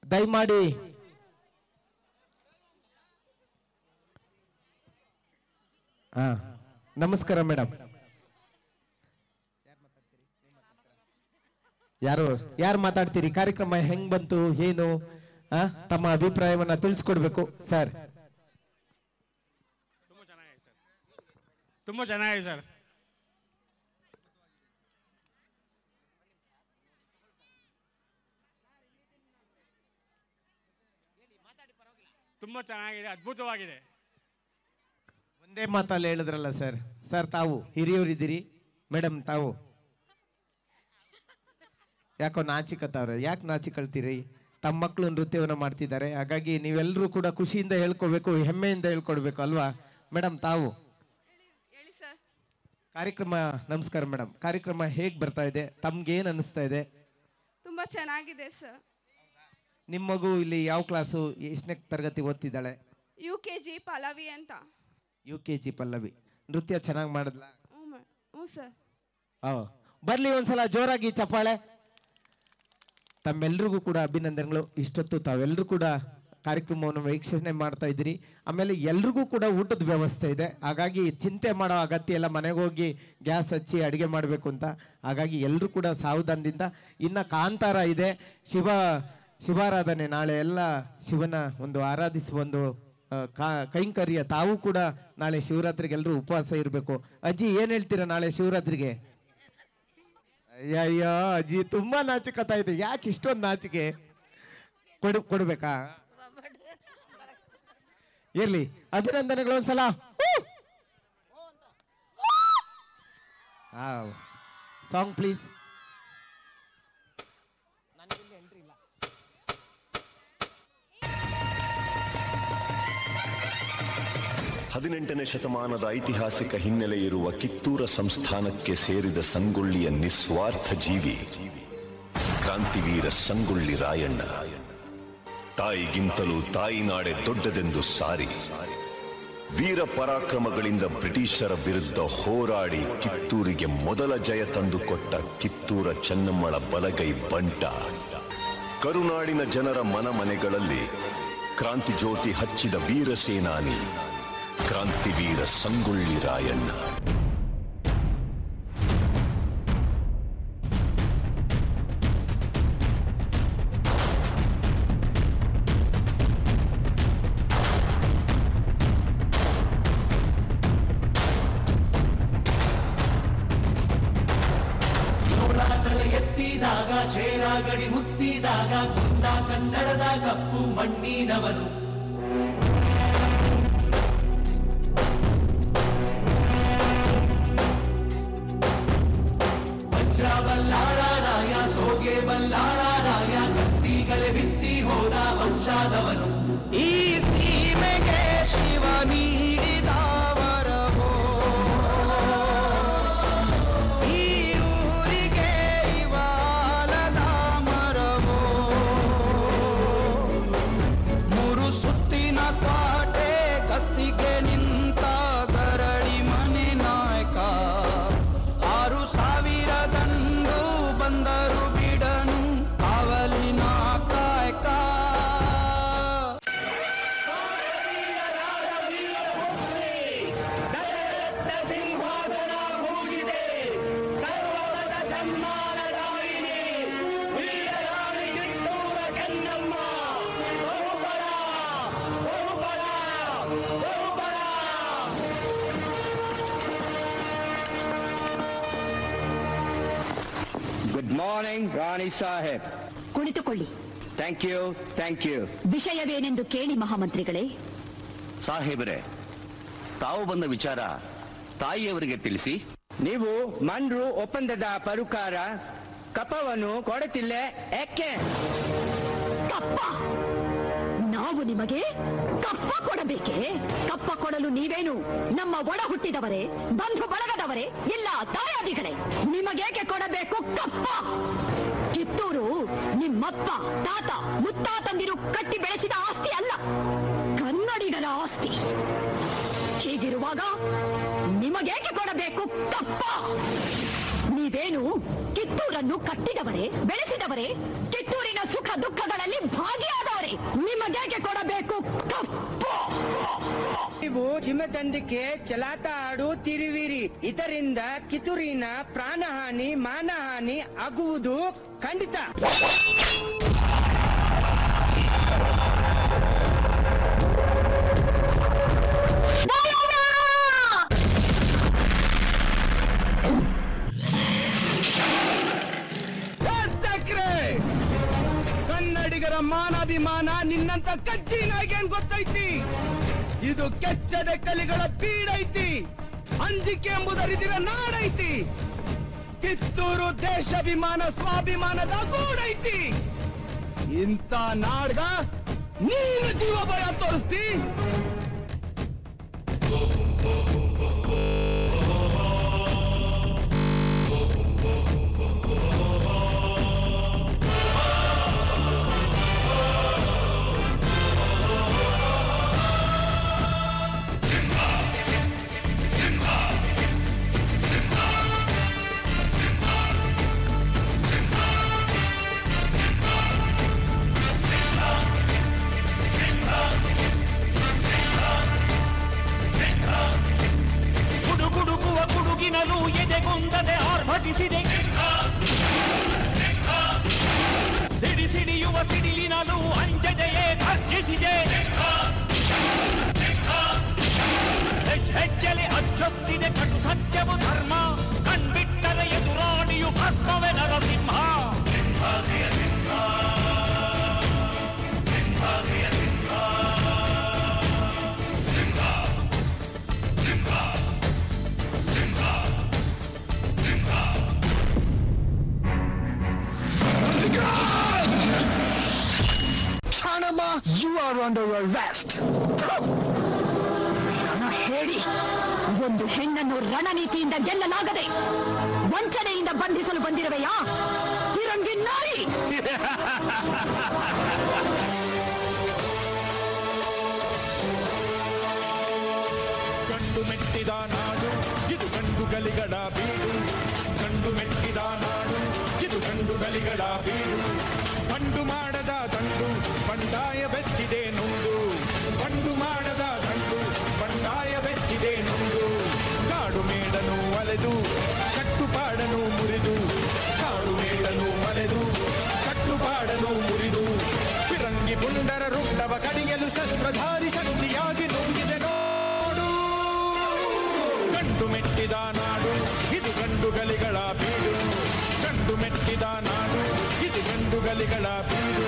ದಯಮಾಡಿ ಹಾ ನಮಸ್ಕಾರ ಮೇಡಮ್ ಯಾರು ಯಾರು ಮಾತಾಡ್ತೀರಿ ಕಾರ್ಯಕ್ರಮ ಹೆಂಗ್ ಬಂತು ಏನು ಆ, ತಮ್ಮ ಅಭಿಪ್ರಾಯವನ್ನ ತಿಳಿಸ್ಕೊಡ್ಬೇಕು ಸರ್ ತುಂಬ ಚೆನ್ನಾಗಿದೆ ಸರ್ ತುಂಬ ಚೆನ್ನಾಗಿದೆ ಸರ್ ತುಂಬ ಚೆನ್ನಾಗಿದೆ ಅದ್ಭುತವಾಗಿದೆ ಒಂದೇ ಮಾತಲ್ಲಿ ಹೇಳಿದ್ರಲ್ಲ ಸರ್ ಸರ್ ತಾವು ಹಿರಿಯವರಿದ್ದೀರಿ ಮೇಡಮ್ ತಾವು ಯಾಕೋ ನಾಚಿಕತ್ತವ್ರೆ ಯಾಕೆ ನಾಚಿಕಳ್ತೀರಿ ತಮ್ಮ ಮಕ್ಕಳು ನೃತ್ಯವನ್ನು ಮಾಡ್ತಿದ್ದಾರೆ ಹಾಗಾಗಿ ನೀವೆಲ್ಲರೂ ಕೂಡ ಖುಷಿಯಿಂದ ಹೇಳ್ಕೋಬೇಕು ಹೆಮ್ಮೆಯಿಂದ ಹೇಳ್ಕೊಡ್ಬೇಕು ಅಲ್ವಾ ಮೇಡಮ್ ತಾವು ಹೇಳಿ ಸರ್ ಕಾರ್ಯಕ್ರಮ ನಮಸ್ಕಾರ ಮೇಡಮ್ ಕಾರ್ಯಕ್ರಮ ಹೇಗೆ ಬರ್ತಾ ಇದೆ ತಮ್ಗೇನು ಅನಿಸ್ತಾ ಇದೆ ತುಂಬ ಚೆನ್ನಾಗಿದೆ ಸರ್ ನಿಮ್ಮ ಮಗು ಇಲ್ಲಿ ಯಾವ ಕ್ಲಾಸು ಎಷ್ಟನೇ ತರಗತಿ ಓದ್ತಿದ್ದಾಳೆ ಯು ಕೆ ಜಿ ಪಲ್ಲವಿ ಅಂತ ಯು ಕೆ ಜಿ ಪಲ್ಲವಿ ನೃತ್ಯ ಚೆನ್ನಾಗಿ ಮಾಡಿದ್ಲಾ ಹ್ಞೂ ಮ- ಹ್ಞೂ ಸರ್ ಹಾ ಬರ್ಲಿ ಒಂದ್ಸಲ ಜೋರಾಗಿ ಚಪ್ಪಾಳೆ ತಮ್ಮೆಲ್ರಿಗೂ ಕೂಡ ಅಭಿನಂದನೆಗಳು ಇಷ್ಟೊತ್ತು ತಾವೆಲ್ಲರೂ ಕೂಡ ಕಾರ್ಯಕ್ರಮವನ್ನು ವೀಕ್ಷಣೆ ಮಾಡ್ತಾ ಇದ್ದೀರಿ ಆಮೇಲೆ ಎಲ್ರಿಗೂ ಕೂಡ ಊಟದ ವ್ಯವಸ್ಥೆ ಇದೆ ಹಾಗಾಗಿ ಚಿಂತೆ ಮಾಡೋ ಅಗತ್ಯ ಇಲ್ಲ ಮನೆಗೆ ಹೋಗಿ ಗ್ಯಾಸ್ ಹಚ್ಚಿ ಅಡುಗೆ ಮಾಡಬೇಕು ಅಂತ ಹಾಗಾಗಿ ಎಲ್ಲರೂ ಕೂಡ ಸಾವಧಾನದಿಂದ ಇನ್ನು ಕಾಂತಾರ ಇದೆ ಶಿವ ಶಿವಾರಾಧನೆ ನಾಳೆ ಎಲ್ಲ ಶಿವನ ಒಂದು ಆರಾಧಿಸುವ ಒಂದು ಆ, ಕಾ- ಕೈಂಕರ್ಯ ತಾವು ಕೂಡ ನಾಳೆ ಶಿವರಾತ್ರಿಗೆ ಎಲ್ಲರೂ ಉಪವಾಸ ಇರಬೇಕು ಅಜ್ಜಿ ಏನು ಹೇಳ್ತೀರಾ ನಾಳೆ ಶಿವರಾತ್ರಿಗೆ ಅಯ್ಯಯ್ಯೋ ಅಜ್ಜಿ ತುಂಬಾ ನಾಚಿಕತಾ ಇದೆ ಯಾಕೆ ಇಷ್ಟೊಂದು ನಾಚಿಕೆ ಕೊಡು ಕೊಡ್ಬೇಕಾ ಇರ್ಲಿ ಅಭಿನಂದನೆಗಳು ಒಂದ್ಸಲ ಸಾಂಗ್ ಪ್ಲೀಸ್ ಹದಿನೆಂಟನೇ ಶತಮಾನದ ಐತಿಹಾಸಿಕ ಹಿನ್ನೆಲೆ ಇರುವ ಕಿತ್ತೂರ ಸಂಸ್ಥಾನಕ್ಕೆ ಸೇರಿದ ಸಂಗೊಳ್ಳಿಯ ನಿಸ್ವಾರ್ಥ ಜೀವಿ ಕ್ರಾಂತಿವೀರ ಸಂಗೊಳ್ಳಿ ರಾಯಣ್ಣ ತಾಯಿಗಿಂತಲೂ ತಾಯಿನಾಡೆ ದೊಡ್ಡದೆಂದು ಸಾರಿ ವೀರ ಪರಾಕ್ರಮಗಳಿಂದ ಬ್ರಿಟಿಷರ ವಿರುದ್ಧ ಹೋರಾಡಿ ಕಿತ್ತೂರಿಗೆ ಮೊದಲ ಜಯ ತಂದುಕೊಟ್ಟ ಕಿತ್ತೂರ ಚೆನ್ನಮ್ಮಳ ಬಲಗೈ ಬಂಟ ಕರುನಾಡಿನ ಜನರ ಮನಮನೆಗಳಲ್ಲಿ ಕ್ರಾಂತಿ ಜ್ಯೋತಿ ಹಚ್ಚಿದ ವೀರ ಸೇನಾನಿ ಕ್ರಾಂತಿವೀರ ಸಂಗೊಳ್ಳಿ ರಾಯಣ್ಣ ತಲೆ ಎತ್ತಿದಾಗ ಚೇರ ಗಡಿ ಮುತ್ತಿದಾಗ ಕುಂದ ಕನ್ನಡದ ಕಪ್ಪು ಮಣ್ಣಿನವನು ವಜ್ರ ಬಲ್ಲಾಳ ರಾಯ ಸೋಗೆ ಬಲ್ಲಾಳ ರಾಯ ಕತ್ತಿಗಲೆ ಬಿತ್ತಿ ಹೋದ ವಂಶಾದವನು ಈ ಸೀಮೆಗೆ ಶಿವ ನೀಡಿದ ವರವೋ ಈ ಊರಿಗೆ ಇವಾಲದ ಮರವೋ ಮೂರು ಸುತ್ತಿನ ಕ್ವಾಟೆ ಕಸ್ತಿಗೆ ನಿಂತ ಗರಡಿ ಮನೆ ನಾಯಕ ಆರು ಸಾವಿರ ದಂಡು ಬಂದರು ಬಿಡನು ಅವಲಿನ ಕಾಯಕ ಗುಡ್ ಮಾರ್ನಿಂಗ್ ರಾಣಿ ಸಾಹೇಬ್ ಕುಳಿತುಕೊಳ್ಳಿ ಥ್ಯಾಂಕ್ ಯು ಥ್ಯಾಂಕ್ ಯು ವಿಷಯವೇನೆಂದು ಕೇಳಿ ಮಹಾಮಂತ್ರಿಗಳೇ ಸಾಹೇಬರೇ ತಾವು ಬಂದ ವಿಚಾರ ತಾಯಿಯವರಿಗೆ ತಿಳಿಸಿ ನೀವು ಮನ್ರು ಒಪ್ಪಂದದ ಪರುಕಾರ ಕಪವನ್ನು ಕೊಡುತ್ತಿಲ್ಲ ಯಾಕೆ ಕಪ್ಪ ನಾವು ನಿಮಗೆ ಕಪ್ಪ ಕೊಡಬೇಕೆ ಕಪ್ಪ ಕೊಡಲು ನೀವೇನು ನಮ್ಮ ಒಡ ಹುಟ್ಟಿದವರೇ ಬಂಧು ಬಳಗದವರೇ ಇಲ್ಲ ತಾಯಾದಿಗಳೇ ನಿಮಗೇಕೆ ಕೊಡಬೇಕು ಕಪ್ಪ ಕಿತ್ತೂರು ನಿಮ್ಮಪ್ಪ ತಾತ ಮುತ್ತಾತಂದಿರು ಕಟ್ಟಿ ಬೆಳೆಸಿದ ಆಸ್ತಿ ಅಲ್ಲ ಕನ್ನಡಿಗರ ಆಸ್ತಿ ಹೀಗಿರುವಾಗ ನಿಮಗೇಕೆ ಕೊಡಬೇಕು ಕಪ್ಪ ನೀವೇನು ಕಿತ್ತೂರನ್ನು ಕಟ್ಟಿದವರೇ ಬೆಳೆಸಿದವರೇ ಕಿತ್ತೂರಿನ ಸುಖ ದುಃಖಗಳಲ್ಲಿ ಭಾಗಿಯಾದ ನಿಮಗೇಕೆ ಕೊಡಬೇಕು ಕಪ್ಪು ನೀವು ಚಿಮ್ಮತಂದಿಕೆ ಚಲಾಟ ಆಡುತ್ತಿರುವಿರಿ ಇದರಿಂದ ಕಿತುರಿನ ಪ್ರಾಣಹಾನಿ ಮಾನಹಾನಿ ಆಗುವುದು ಖಂಡಿತ ಕನ್ನಡಿಗರ ಮಾನಾಭಿಮಾನ ನಿನ್ನಂತ ಕಜ್ಜಿನಾಗಿ ಏನ್ ಗೊತ್ತೈತಿ ಇದು ಕೆಚ್ಚದ ಕಲಿಗಳ ಬೀಡೈತಿ ಅಂಜಿಕೆ ಎಂಬುದರಿದಿರ ನಾಡೈತಿ ಕಿತ್ತೂರು ದೇಶಾಭಿಮಾನ ಸ್ವಾಭಿಮಾನದ ಗೂಡೈತಿ ಇಂಥ ನಾಡ್ಗ ನೀನು ಜೀವ ಭಯ ತೋರಿಸ್ತಿ ಗುಡುಗುಡುಗುವ ಗುಡುಗಿನಲು ಎದೆಗುಂದದೆ ಆರ್ಭಟಿಸಿದೆ ಸಿಡಿ ಸಿಡಿಯುವ ಸಿಡಿಲಿನಲು ಅಂಜದೆಯೇ ಗರ್ಜಿಸಿದೆ ಹೆಜ್ ಹೆಜ್ಜೆಲೆ ಅಚ್ಚೊತ್ತಿದೆ ಕಟು ಸತ್ಯವು ಧರ್ಮ ಕಣ್ಬಿಟ್ಟರೆ ಎದುರಾಳಿಯು ಭಸ್ಮವೇ Narasimha you are under arrest ಹೇಳಿ ಒಂದು ಹೆಣ್ಣನ್ನು ರಣನೀತಿಯಿಂದ ಗೆಲ್ಲಲಾಗದೆ ವಂಚನೆಯಿಂದ ಬಂಧಿಸಲು ಬಂದಿರುವೆಯಾ ತಿರಂಗಿ ನಾಯಿ ಕಂಡು ಮೆಟ್ಟಿದ ನಾಡು ಇದು ಗಂಡು ಗಲಿಗಳ ಬೀಡು ಕಂಡು ಮೆಟ್ಟಿದ ನಾಡು ಇದು ಗಂಡು ಗಲಿಗಳ ಬೀಡು ಬಂಡು ಮಾಡದ ದಂಡು ಬಂಡಾಯ ಬೆತ್ತಿದೆ ನುಂಡು ಬಂಡು ಮಾಡದ ದಂಡು ಬಂಡಾಯ ಬೆತ್ತಿದೆ ನುಂಡು ಕಾಡು ಮೇಡನು ಅಲೆದು ಕಟ್ಟುಪಾಡನು ಮುರಿದು ಕಾಡು ಮೇಡನು ಅಲೆದು ಕಟ್ಟುಪಾಡನು ಮುರಿದು ಫಿರಂಗಿ ಪುಂಡರ ರುಂಡವ ಕಡಿಯಲು ಶಸ್ತ್ರಧಾರಿ ಶಕ್ತಿಯಾಗಿ ನುಂಗಿದೆ ನೋಡು ಗಂಡು ಮೆಟ್ಟಿದ ನಾಡು ಇದು ಗಂಡು ಗಲಿಗಳ ಬೀಡು ಗಂಡು ಮೆಟ್ಟಿದ ನಾಡು ಇದು ಗಂಡು ಗಲಿಗಳ ಬೀಡು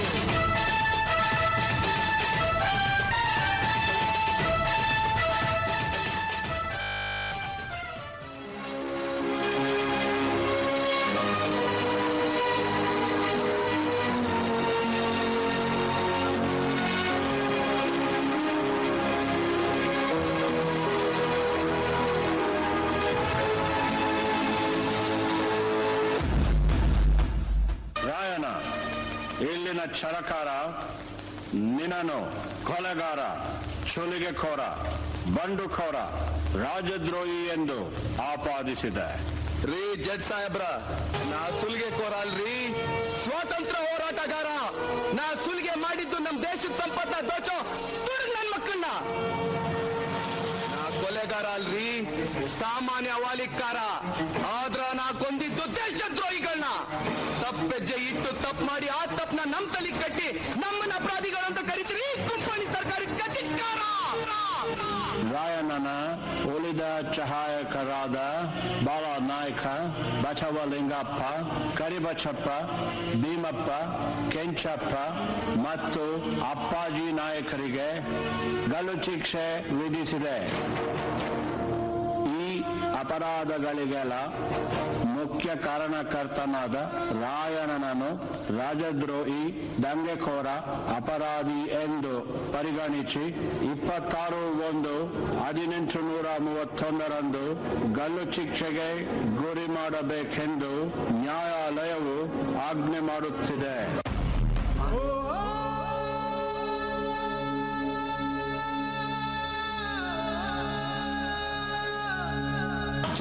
ರಾಯನ ಇಲ್ಲಿನ ಚರಕಾರ ನಿನನು ಕೊಲೆಗಾರ ಚುಲಿಗೆಖೋರ ಬಂಡುಖೋರ ರಾಜದ್ರೋಹಿ ಎಂದು ಆಪಾದಿಸಿದೆ ರೀ ಜಡ್ ಸಾಹೇಬ್ರ ನಾ ಸುಲಿಗೆ ಕೋರ ಅಲ್ರಿ ಸ್ವಾತಂತ್ರ್ಯ ಹೋರಾಟಗಾರ ನಾ ಸುಲಿಗೆ ಮಾಡಿದ್ದು ನಮ್ ದೇಶದ ಸಂಪತ್ತ ದೋಚೋ ದುಡ್ಡು ನನ್ ಮಕ್ಕಳನ್ನ ನಾ ಕೊಲೆಗಾರ ಅಲ್ರಿ ಸಾಮಾನ್ಯ ವಾಲಿಕಾರ ಆದ್ರ ನಾ ಕೊಂದಿದ್ದು ದೇಶದ್ರೋಹಿಗಳನ್ನ ತಪ್ಪೆಜ್ಜೆ ಇಟ್ಟು ತಪ್ಪು ಮಾಡಿ ಆ ತಪ್ಪನ್ನ ನಮ್ ತಲೆ ಕಟ್ಟಿ ನಮ್ಮನ್ನ ಅಪರಾಧಿಗಳು ಅಂತ ಕರಿತೀರಿ ಕುಂಪಣಿ ಸರ್ಕಾರಿ ಕಚಿತ್ಕಾರ ರಾಯಣ್ಣನ ಉಳಿದ ಸಹಾಯಕರಾದ ಬಾಳ ನಾಯಕ ಬಸವಲಿಂಗಪ್ಪ ಕರಿಬಚ್ಚಪ್ಪ ಭೀಮಪ್ಪ ಕೆಂಚಪ್ಪ ಮತ್ತು ಅಪ್ಪಾಜಿ ನಾಯಕರಿಗೆ ಗಲ್ಲು ಶಿಕ್ಷೆ ವಿಧಿಸಿದೆ ಈ ಅಪರಾಧಗಳಿಗೆಲ್ಲ ಮುಖ್ಯ ಕಾರಣಕರ್ತನಾದ ರಾಯಣ್ಣನನ್ನು ರಾಜದ್ರೋಹಿ ದಂಗೆಕೋರ ಅಪರಾಧಿ ಎಂದು ಪರಿಗಣಿಸಿ ಇಪ್ಪತ್ತಾರು ಒಂದು ಹದಿನೆಂಟು ನೂರ ಮೂವತ್ತೊಂದರಂದು ಗಲ್ಲು ಶಿಕ್ಷೆಗೆ ಗುರಿ ಮಾಡಬೇಕೆಂದು ನ್ಯಾಯಾಲಯವು ಆಜ್ಞೆ ಮಾಡುತ್ತಿದೆ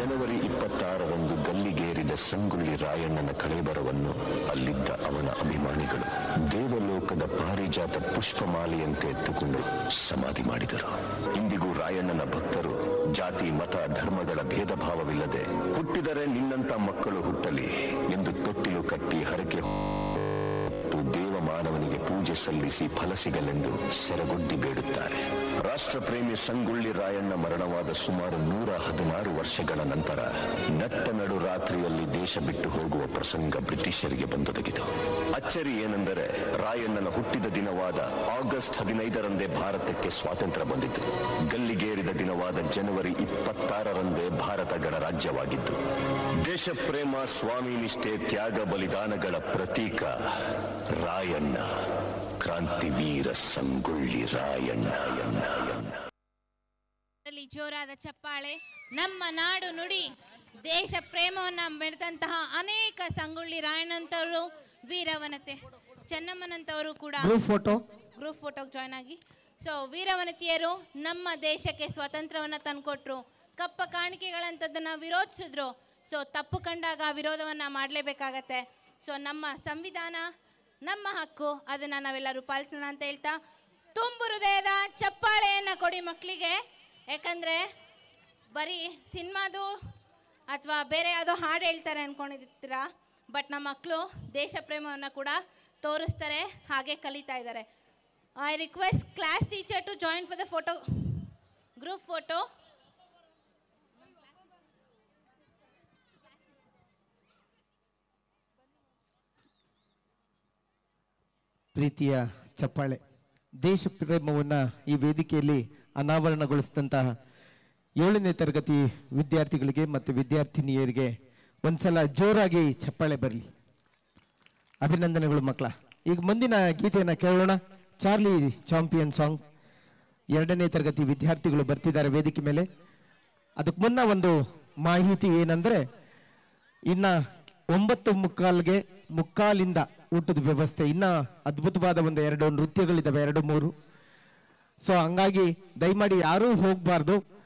ಜನವರಿ ಇಪ್ಪತ್ತಾರರಂದು ಗಲ್ಲಿಗೇರಿದ ಸಂಗೊಳ್ಳಿ ರಾಯಣ್ಣನ ಕಳೇಬರವನ್ನು ಅಲ್ಲಿದ್ದ ಅವನ ಅಭಿಮಾನಿಗಳು ದೇವಲೋಕದ ಪಾರಿಜಾತ ಪುಷ್ಪಮಾಲೆಯಂತೆ ಎತ್ತುಕೊಂಡು ಸಮಾಧಿ ಮಾಡಿದರು ಇಂದಿಗೂ ರಾಯಣ್ಣನ ಭಕ್ತರು ಜಾತಿ ಮತ ಧರ್ಮಗಳ ಭೇದ ಭಾವವಿಲ್ಲದೆ ಹುಟ್ಟಿದರೆ ನಿನ್ನಂತ ಮಕ್ಕಳು ಹುಟ್ಟಲಿ ಎಂದು ತೊಟ್ಟಿಲು ಕಟ್ಟಿ ಹರಕೆ ಹೊತ್ತು ದೇವ ಮಾನವನಿಗೆ ಪೂಜೆ ಸಲ್ಲಿಸಿ ಫಲ ಸಿಗಲೆಂದು ಸೆರಗೊಡ್ಡಿ ಬೇಡುತ್ತಾರೆ ರಾಷ್ಟ್ರ ಪ್ರೇಮಿ ಸಂಗೊಳ್ಳಿ ರಾಯಣ್ಣ ಮರಣವಾದ ಸುಮಾರು ನೂರ ಹದಿನಾರು ವರ್ಷಗಳ ನಂತರ ನಟ್ಟ ನಡು ರಾತ್ರಿಯಲ್ಲಿ ದೇಶ ಬಿಟ್ಟು ಹೋಗುವ ಪ್ರಸಂಗ ಬ್ರಿಟಿಷರಿಗೆ ಬಂದೊದಗಿತು ಅಚ್ಚರಿ ಏನೆಂದರೆ ರಾಯಣ್ಣನ ಹುಟ್ಟಿದ ದಿನವಾದ ಆಗಸ್ಟ್ ಹದಿನೈದರಂದೇ ಭಾರತಕ್ಕೆ ಸ್ವಾತಂತ್ರ್ಯ ಬಂದಿತು ಗಲ್ಲಿಗೇರಿದ ದಿನವಾದ ಜನವರಿ ಇಪ್ಪತ್ತಾರರಂದೇ ಭಾರತ ಗಣರಾಜ್ಯವಾಗಿದ್ದು ದೇಶ ಪ್ರೇಮ ಸ್ವಾಮಿ ನಿಷ್ಠೆ ತ್ಯಾಗ ಬಲಿದಾನಗಳ ಪ್ರತೀಕ ರಾಯಣ್ಣ ಕ್ರಾಂತಿವೀರ ಸಂಗೊಳ್ಳಿ ರಾಯಣ್ಣ ಯಣ್ಣ ಯಣ್ಣ ರಲ್ಲಿ ಜೋರಾದ ಚಪ್ಪಾಳೆ ನಮ್ಮ ನಾಡು ನುಡಿ ದೇಶ ಪ್ರೇಮವನ್ನ ಮೆರೆದಂತಹ ಅನೇಕ ಸಂಗೊಳ್ಳಿ ರಾಯಣ್ಣಂತವರು ವೀರವನತೆ ಚೆನ್ನಮ್ಮನಂತವರು ಕೂಡ ಗ್ರೂಪ್ ಫೋಟೋ ಗ್ರೂಪ್ ಫೋಟೋಗೆ ಜಾಯ್ನ್ ಆಗಿ ಸೊ ವೀರವನತಿಯರು ನಮ್ಮ ದೇಶಕ್ಕೆ ಸ್ವಾತಂತ್ರ್ಯವನ್ನು ತಂದುಕೊಟ್ರು ಕಪ್ಪ ಕಾಣಿಕೆಗಳಂಥದ್ದನ್ನು ವಿರೋಧಿಸಿದ್ರು ಸೊ ತಪ್ಪು ಕಂಡಾಗ ವಿರೋಧವನ್ನು ಮಾಡಲೇಬೇಕಾಗತ್ತೆ ಸೊ ನಮ್ಮ ಸಂವಿಧಾನ ನಮ್ಮ ಹಕ್ಕು ಅದನ್ನು ನಾವೆಲ್ಲರೂ ಪಾಲಿಸೋಣ ಅಂತ ಹೇಳ್ತಾ ತುಂಬು ಹೃದಯದ ಚಪ್ಪಾಳೆಯನ್ನು ಕೊಡಿ ಮಕ್ಕಳಿಗೆ ಯಾಕಂದರೆ ಬರೀ ಸಿನಿಮಾದು ಅಥವಾ ಬೇರೆ ಯಾವುದೋ ಹಾಡು ಹೇಳ್ತಾರೆ ಅಂದ್ಕೊಂಡಿರ್ತೀರ ಬಟ್ ನಮ್ಮ ಮಕ್ಕಳು ದೇಶ ಪ್ರೇಮವನ್ನು ಕೂಡ ತೋರಿಸ್ತಾರೆ ಹಾಗೆ ಕಲಿತಾ ಇದ್ದಾರೆ I request class teacher to join for the photo group photo ಪ್ರೀತಿಯ ಚಪ್ಪಾಳೆ ದೇಶ ಪ್ರೇಮವನ್ನು ಈ ವೇದಿಕೆಯಲ್ಲಿ ಅನಾವರಣಗೊಳಿಸಿದಂತಹ ಏಳನೇ ತರಗತಿ ವಿದ್ಯಾರ್ಥಿಗಳಿಗೆ ಮತ್ತು ವಿದ್ಯಾರ್ಥಿನಿಯರಿಗೆ ಒಂದ್ಸಲ ಜೋರಾಗಿ ಚಪ್ಪಾಳೆ ಬರಲಿ ಅಭಿನಂದನೆಗಳು ಮಕ್ಕಳ ಈಗ ಮುಂದಿನ ಗೀತೆಯನ್ನು ಕೇಳೋಣ ಚಾರ್ಲಿ ಚಾಂಪಿಯನ್ ಸಾಂಗ್ ಎರಡನೇ ತರಗತಿ ವಿದ್ಯಾರ್ಥಿಗಳು ಬರ್ತಿದ್ದಾರೆ ವೇದಿಕೆ ಮೇಲೆ ಅದಕ್ಕೆ ಮುನ್ನ ಒಂದು ಮಾಹಿತಿ ಏನಂದ್ರೆ ಇನ್ನ ಒಂಬತ್ತು ಮುಕ್ಕಾಲ್ಗೆ ಮುಕ್ಕಾಲಿಂದ ಊಟದ ವ್ಯವಸ್ಥೆ ಇನ್ನ ಅದ್ಭುತವಾದ ಒಂದು ಎರಡು ನೃತ್ಯಗಳಿದ್ದಾವೆ ಎರಡು ಮೂರು ಸೊ ಹಂಗಾಗಿ ದಯಮಾಡಿ ಯಾರೂ ಹೋಗಬಾರ್ದು